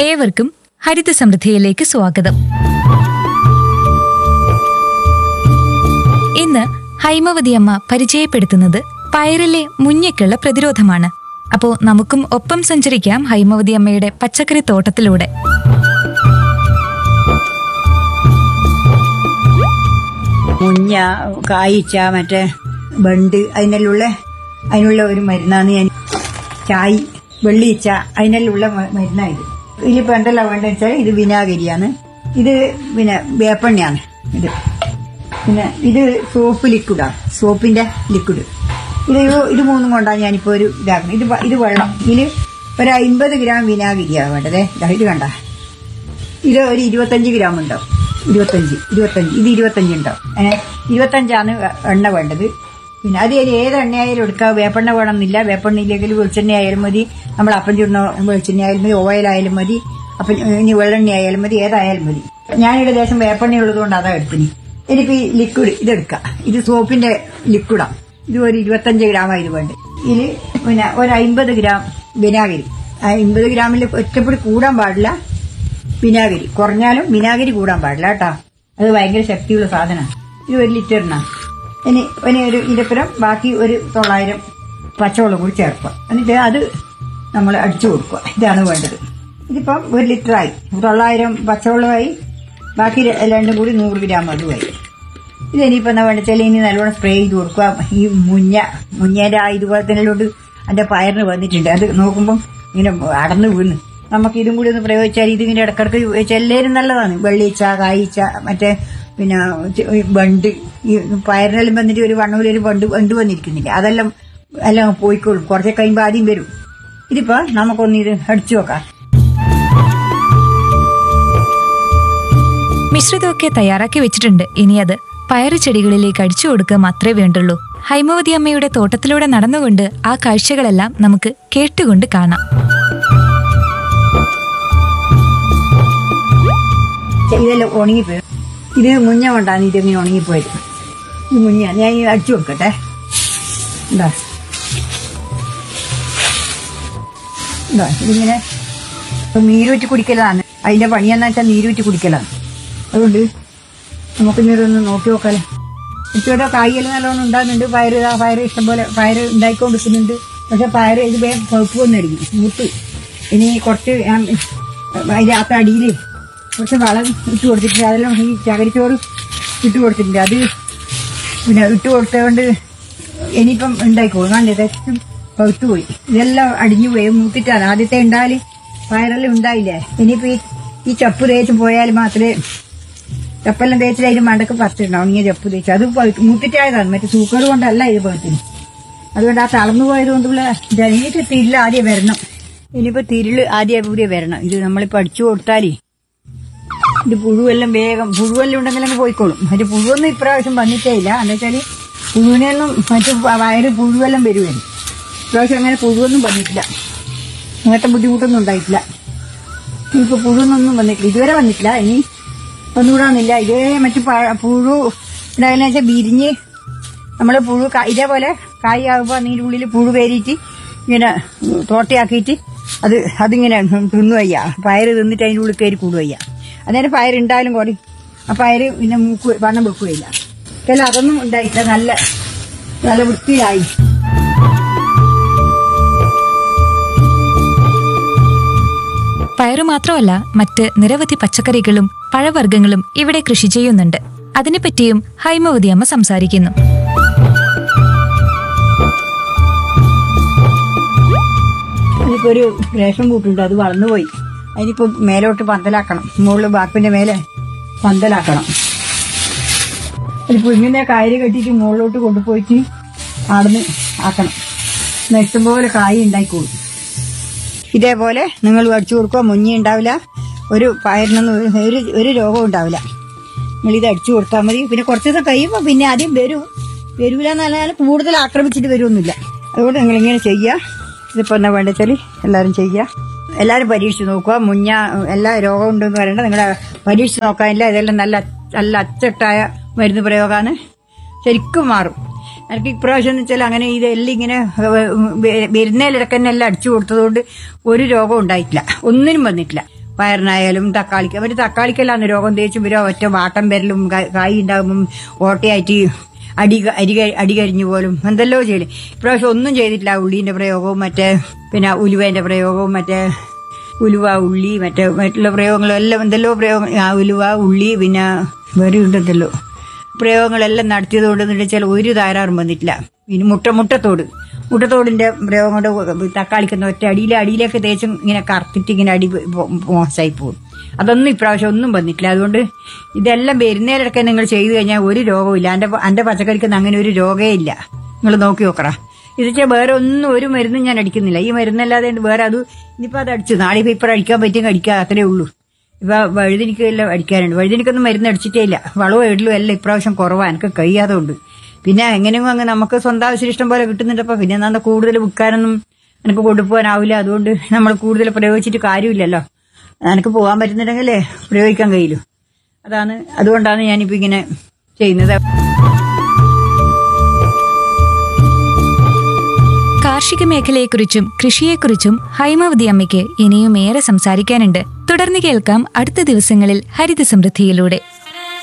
ഏവർക്കും ഹരിത സമൃദ്ധിയിലേക്ക് സ്വാഗതം ഇന്ന് ഹൈമവതി അമ്മ പരിചയപ്പെടുത്തുന്നത് പയറിലെ മുഞ്ഞയ്ക്കുള്ള പ്രതിരോധമാണ് അപ്പോ നമുക്കും ഒപ്പം സഞ്ചരിക്കാം ഹൈമവതി അമ്മയുടെ പച്ചക്കറി തോട്ടത്തിലൂടെ മുഞ്ഞ കായ്ച്ച മറ്റേ ബണ്ട് അതിനെല്ലുള്ള അതിനുള്ള ഒരു മരുന്നാണ് ഞാൻ ചായ് വെള്ളിയിച്ച അതിനെല്ലുള്ള മ- മരുന്നായത് ഇതിലിപ്പോൾ എന്തെല്ലാം വേണ്ടതെന്ന് വെച്ചാൽ ഇത് വിനാഗിരിയാണ് ഇത് പിന്നെ വേപ്പെണ്ണയാണ് ഇത് പിന്നെ ഇത് സോപ്പ് ലിക്വിഡാണ് സോപ്പിന്റെ ലിക്വിഡ് ഇത് ഇത് ഇത് മൂന്നും കൊണ്ടാണ് ഞാനിപ്പോൾ ഒരു ഇതാക്കുന്നത് ഇത് വ- ഇത് വെള്ളം ഇതിൽ ഒരു അമ്പത് ഗ്രാം വിനാഗിരിയാണ് വേണ്ടത് ദാ ഇത് കണ്ട ഇത് ഒരു ഇരുപത്തഞ്ച് ഗ്രാം ഉണ്ടാവും ഇരുപത്തഞ്ച് ഇരുപത്തഞ്ച് ഇത് ഇരുപത്തഞ്ച് ഉണ്ടാവും ഏ ഇരുപത്തഞ്ചാണ് എണ്ണ വേണ്ടത് പിന്നെ അത് ഇനി ഏത് എണ്ണയായാലും എടുക്കാം വേപ്പെണ്ണ വേണമെന്നില്ല വേപ്പെണ്ണ ഇല്ലെങ്കിൽ വെളിച്ചെണ്ണ ആയാലും മതി നമ്മൾ അപ്പം ചുടുന്ന വെളിച്ചെണ്ണ ആയാലും മതി ഓയിലായാലും മതി അപ്പം ഇനി വെള്ളെണ്ണ ആയാലും മതി ഏതായാലും മതി ഞാനിവിടെ ദേശം വേപ്പെണ്ണ ഉള്ളതുകൊണ്ട് അതാ എടുത്തിന് എനിക്ക് ഈ ലിക്വിഡ് ഇതെടുക്കാം ഇത് സോപ്പിന്റെ ലിക്വിഡാണ് ഇത് ഒരു ഇരുപത്തഞ്ച് ഗ്രാം ഇത് വേണ്ട ഇതിൽ പിന്നെ ഒരു അമ്പത് ഗ്രാം വിനാഗിരി ആ അമ്പത് ഗ്രാമിൽ ഒറ്റപ്പെടി കൂടാൻ പാടില്ല വിനാഗിരി കുറഞ്ഞാലും വിനാഗിരി കൂടാൻ പാടില്ല കേട്ടോ അത് ഭയങ്കര ശക്തിയുള്ള സാധനമാണ് ഇത് ഒരു ലിറ്ററിനാണ് ഇനി ഇനി ഒരു ഇരപ്പുരം ബാക്കി ഒരു തൊള്ളായിരം പച്ചവെള്ളം കൂടി ചേർക്കുക എന്നിട്ട് അത് നമ്മൾ അടിച്ചു കൊടുക്കുക ഇതാണ് വേണ്ടത് ഇതിപ്പം ഒരു ലിറ്ററായി തൊള്ളായിരം പച്ചവെള്ളമായി ബാക്കി ര- രണ്ടും കൂടി നൂറ് ഗ്രാം അതുമായി ഇതിനിപ്പോൾ എന്താ വേണ്ട വെച്ചാൽ ഇനി നല്ലോണം സ്പ്രേ ചെയ്ത് കൊടുക്കുക ഈ മുഞ്ഞ മുഞ്ഞേൻ്റെ ആ ഇതുപോലെ തന്നെ അതിൻ്റെ പയറിന് വന്നിട്ടുണ്ട് അത് നോക്കുമ്പം ഇങ്ങനെ അടന്ന് വീണ് നമുക്ക് ഇതും കൂടി ഒന്ന് പ്രയോഗിച്ചാൽ ഇതിങ്ങനെ ഇടക്കിടക്ക് ഉപയോഗിച്ചാൽ എല്ലാവരും നല്ലതാണ് വെള്ളിച്ച കായ്ച്ച മറ്റേ പിന്നെ ചെ- ഈ ബണ്ട് ഈ പയറിനെല്ലാം വന്നിട്ട് ഒരു വണ്ണൂര് ബണ്ട് ബണ്ട് വന്നിരിക്കുന്നില്ല അതെല്ലാം എല്ലാം പോയിക്കോളും കുറച്ച് കഴിയുമ്പോൾ ആദ്യം വരും ഇതിപ്പോ നമുക്കൊന്ന് ഇത് അടിച്ചു നോക്കാം മിശ്രിതമൊക്കെ തയ്യാറാക്കി വെച്ചിട്ടുണ്ട് ഇനി അത് പയറ് ചെടികളിലേക്ക് അടിച്ചു കൊടുക്കുക മാത്രമേ വേണ്ടുള്ളൂ ഹൈമവതി അമ്മയുടെ തോട്ടത്തിലൂടെ നടന്നുകൊണ്ട് ആ കാഴ്ചകളെല്ലാം നമുക്ക് കേട്ടുകൊണ്ട് കാണാം ഇതെല്ലാം ഉണങ്ങിപ്പോയി ഇത് മുഞ്ഞ കൊണ്ടാണ് ഇതിങ്ങനെ ഉണങ്ങിപ്പോയത് ഈ മുഞ്ഞ ഞാൻ ഈ അടിച്ചു കൊടുക്കട്ടെ എന്താ എന്താ ഇതിങ്ങനെ ഇപ്പൊ നീരൂറ്റി കുടിക്കലാണ് അതിന്റെ പണിയെന്ന് വെച്ചാൽ നീരൂറ്റി കുടിക്കലാണ് അതുകൊണ്ട് നമുക്കിനി ഇതൊന്ന് നോക്കി നോക്കാലോ ഇപ്പോഴത്തെ കായ്യെല്ലാം നല്ലോണം ഉണ്ടാകുന്നുണ്ട് പയറ് ഇതാ പയറ് ഇഷ്ടംപോലെ പയറ് ഉണ്ടായിക്കൊണ്ടിരിക്കുന്നുണ്ട് പക്ഷെ പയറ് ഇത് വേഗം പഴുപ്പ് വന്നിരിക്കും മൂത്ത് ഇനി കുറച്ച് ഞാൻ അതിൻ്റെ അകത്ത് അടിയിൽ കുറച്ച് വളം ഇട്ട് കൊടുത്തിട്ടുണ്ട് അതെല്ലാം ഈ ചകരിച്ചോറ് ഇട്ട് കൊടുത്തിട്ടുണ്ട് അത് പിന്നെ ഇട്ട് കൊടുത്തതുകൊണ്ട് ഇനിയിപ്പം ഉണ്ടായിക്കോളും നല്ല ഏകദേശം പഴുത്തു പോയി ഇതെല്ലാം അടിഞ്ഞു പോയി മൂത്തിട്ടാണ് ആദ്യത്തെ ഉണ്ടാല് പയറെല്ലാം ഉണ്ടായില്ലേ ഇനിയിപ്പോ ഈ ഈ ചപ്പ് തേച്ച് പോയാൽ മാത്രമേ ചപ്പെല്ലാം തേച്ചിട്ട് അതിന് മണ്ടക്ക് പറിച്ചിട്ടുണ്ടാവും ഉണങ്ങിയ ചപ്പ് തേച്ച് അത് പഴുത്ത് മൂത്തിട്ടായതാണ് മറ്റേ സൂക്കർ കൊണ്ടല്ല ഇത് പഴുത്തിന് അതുകൊണ്ട് ആ തളർന്നു പോയത് കൊണ്ടുള്ള ഇനിയിപ്പോ തിരില് ആദ്യം വരണം ഇനിയിപ്പോ തിരില് ആദ്യം കൂടി വരണം ഇത് നമ്മളിപ്പോ അടിച്ചു കൊടുത്താലേ ഇത് പുഴുവെല്ലാം വേഗം പുഴുവെല്ലാം ഉണ്ടെങ്കിൽ അങ്ങ് പോയിക്കോളും മറ്റു പുഴുവൊന്നും ഇപ്രാവശ്യം വന്നിട്ടേ ഇല്ല എന്ന് വെച്ചാല് പുഴുവിനെയൊന്നും മറ്റു വയറ് പുഴുവെല്ലാം വരുമായിരുന്നു ഇപ്രാവശ്യം അങ്ങനെ പുഴുവൊന്നും വന്നിട്ടില്ല അങ്ങനത്തെ ബുദ്ധിമുട്ടൊന്നും ഉണ്ടായിട്ടില്ല ഇപ്പൊ പുഴുവൊന്നും വന്നിട്ടില്ല ഇതുവരെ വന്നിട്ടില്ല ഇനി ഒന്നുകൂടാന്നില്ല ഇതേ മറ്റു പഴ- പുഴു ഉണ്ടാകുന്ന വെച്ചാൽ വിരിഞ്ഞ് നമ്മൾ പുഴു ക- ഇതേപോലെ കായ് ആകുമ്പോൾ അതിൻ്റെ ഉള്ളിൽ പുഴു പേരിയിട്ട് ഇങ്ങനെ തോട്ടയാക്കിയിട്ട് അത് അതിങ്ങനെ തിന്നുവയ്യ പയറ് തിന്നിട്ട് അതിൻ്റെ ഉള്ളിൽ കയറി കൂടുവയ്യ അന്നേരം പയറുണ്ടായാലും കൂടി ആ പയറ് പിന്നെ മൂക്ക് വണ്ണം വെക്കുകയില്ല ചില അതൊന്നും ഉണ്ടായില്ല നല്ല നല്ല വൃത്തിയായി പയറു മാത്രമല്ല മറ്റ് നിരവധി പച്ചക്കറികളും പഴവർഗ്ഗങ്ങളും ഇവിടെ കൃഷി ചെയ്യുന്നുണ്ട് അതിനെപ്പറ്റിയും ഹൈമവതി അമ്മ സംസാരിക്കുന്നു അതിപ്പോ ഒരു റേഷൻ കൂട്ടുണ്ട് അത് വളർന്നുപോയി അതിനിപ്പോ മേലോട്ട് പന്തലാക്കണം മുകളിൽ ബാപ്പിന്റെ മേലെ പന്തലാക്കണം അതിപ്പോ ഇങ്ങനെ കയറ് കെട്ടിയിട്ട് മുകളിലോട്ട് കൊണ്ടുപോയിട്ട് അവിടുന്ന് ആക്കണം എന്നാ ഇഷ്ടംപോലെ കായ് ഉണ്ടായിക്കോളും ഇതേപോലെ നിങ്ങൾ അടിച്ചു കൊടുക്കുക മുഞ്ഞി ഉണ്ടാവില്ല ഒരു പയറിനൊന്നും ഒരു- ഒരു ഒരു രോഗവും ഉണ്ടാവില്ല നിങ്ങൾ ഇത് അടിച്ചു കൊടുത്താൽ മതി പിന്നെ കുറച്ച് ദിവസം കഴിയുമ്പോൾ പിന്നെ ആദ്യം വരും വരൂല എന്നല്ലാതെ കൂടുതൽ ആക്രമിച്ചിട്ട് വരുമൊന്നുമില്ല അതുകൊണ്ട് നിങ്ങൾ ഇങ്ങനെ ചെയ്യുക ഇതിപ്പോൾ എന്നാ വേണ്ട വെച്ചാൽ എല്ലാവരും ചെയ്യുക എല്ലാവരും പരീക്ഷിച്ച് നോക്കുക മുഞ്ഞ എല്ലാ രോഗം ഉണ്ടെന്ന് പറയണ്ട നിങ്ങൾ പരീക്ഷിച്ച് നോക്കാനില്ല ഇതെല്ലാം നല്ല നല്ല അച്ചട്ടായ മരുന്ന് പ്രയോഗമാണ് ശരിക്കും മാറും എനിക്ക് ഇപ്രാവശ്യം എന്ന് വെച്ചാൽ അങ്ങനെ ഇതെല്ലാം ഇങ്ങനെ വരുന്നതിലിടക്ക് തന്നെ എല്ലാം അടിച്ചു കൊടുത്തതുകൊണ്ട് ഒരു രോഗവും ഉണ്ടായിട്ടില്ല ഒന്നിനും വന്നിട്ടില്ല പയറിനായാലും തക്കാളിക്ക് അവർ തക്കാളിക്കെല്ലാം രോഗം തേച്ചും വരും ഒറ്റ വാട്ടം വരലും കാ- കായ് ഉണ്ടാകുമ്പം ഓട്ടയായിട്ട് അടി ക- അരി ക- അടി കരിഞ്ഞു പോലും എന്തെല്ലോ ചെയ്യല് ഇപ്രാവശ്യം ഒന്നും ചെയ്തിട്ടില്ല ഉള്ളീന്റെ പ്രയോഗവും മറ്റേ പിന്നെ ഉലുവേന്റെ പ്രയോഗവും മറ്റേ ഉലുവ ഉള്ളി മറ്റേ മറ്റുള്ള പ്രയോഗങ്ങളും എല്ലാം എന്തെല്ലോ പ്രയോഗം ആ ഉലുവ ഉള്ളി പിന്നെ വേറെ ഉണ്ടെന്തല്ലോ പ്രയോഗങ്ങളെല്ലാം നടത്തിയത് കൊണ്ട് വെച്ചാൽ ഒരു തകരാറും വന്നിട്ടില്ല ഇനി മുട്ട മുട്ടത്തോട് മുട്ടത്തോടിന്റെ പ്രയോഗം കൊണ്ട് തക്കാളിക്കുന്ന ഒറ്റ അടിയിലെ അടിയിലേക്ക് തേച്ചും ഇങ്ങനെ കറുത്തിട്ട് ഇങ്ങനെ അടി പോ- മോശമായി പോകും അതൊന്നും ഇപ്രാവശ്യം ഒന്നും വന്നിട്ടില്ല അതുകൊണ്ട് ഇതെല്ലാം വരുന്നതിലൊക്കെ നിങ്ങൾ ചെയ്തു കഴിഞ്ഞാൽ ഒരു രോഗവും ഇല്ല എൻ്റെ എൻ്റെ പച്ചക്കറിക്കൊന്നും അങ്ങനെ ഒരു രോഗമേ ഇല്ല നിങ്ങൾ നോക്കി നോക്കറ ഇത് വെച്ചാൽ വേറെ ഒന്നും ഒരു മരുന്നും ഞാൻ അടിക്കുന്നില്ല ഈ മരുന്നല്ലാതെ വേറെ അത് ഇനിയിപ്പോൾ അത് അടിച്ചു നാളെ ഇപ്പോൾ ഇപ്പോൾ അടിക്കാൻ പറ്റും അടിക്കുക അത്രേ ഉള്ളൂ ഇപ്പൊ വഴുതിനിക്ക് എല്ലാം അടിക്കാനുണ്ട് വഴുതിനിക്കൊന്നും മരുന്ന് അടിച്ചിട്ടേ ഇല്ല വളവും എടലും എല്ലാം ഇപ്രാവശ്യം കുറവാണ് എനിക്ക് കഴിയാതെ ഉണ്ട് പിന്നെ എങ്ങനെയും അങ്ങ് നമുക്ക് സ്വന്തം ആവശ്യം ഇഷ്ടം പോലെ കിട്ടുന്നുണ്ടപ്പോ പിന്നെ എന്താ കൂടുതൽ വിൽക്കാനൊന്നും എനിക്ക് കൊണ്ടുപോകാനാവില്ല അതുകൊണ്ട് നമ്മൾ കൂടുതൽ പ്രയോഗിച്ചിട്ട് കാര്യമില്ലല്ലോ എനിക്ക് പോകാൻ പറ്റുന്നുണ്ടെങ്കിലേ പ്രയോഗിക്കാൻ കഴിയൂ അതാണ് അതുകൊണ്ടാണ് ഞാനിപ്പോ ഇങ്ങനെ ചെയ്യുന്നത് കാർഷിക മേഖലയെക്കുറിച്ചും കൃഷിയെക്കുറിച്ചും ഹൈമവതി അമ്മയ്ക്ക് ഇനിയും ഏറെ സംസാരിക്കാനുണ്ട് തുടർന്ന് കേൾക്കാം അടുത്ത ദിവസങ്ങളിൽ ഹരിത സമൃദ്ധിയിലൂടെ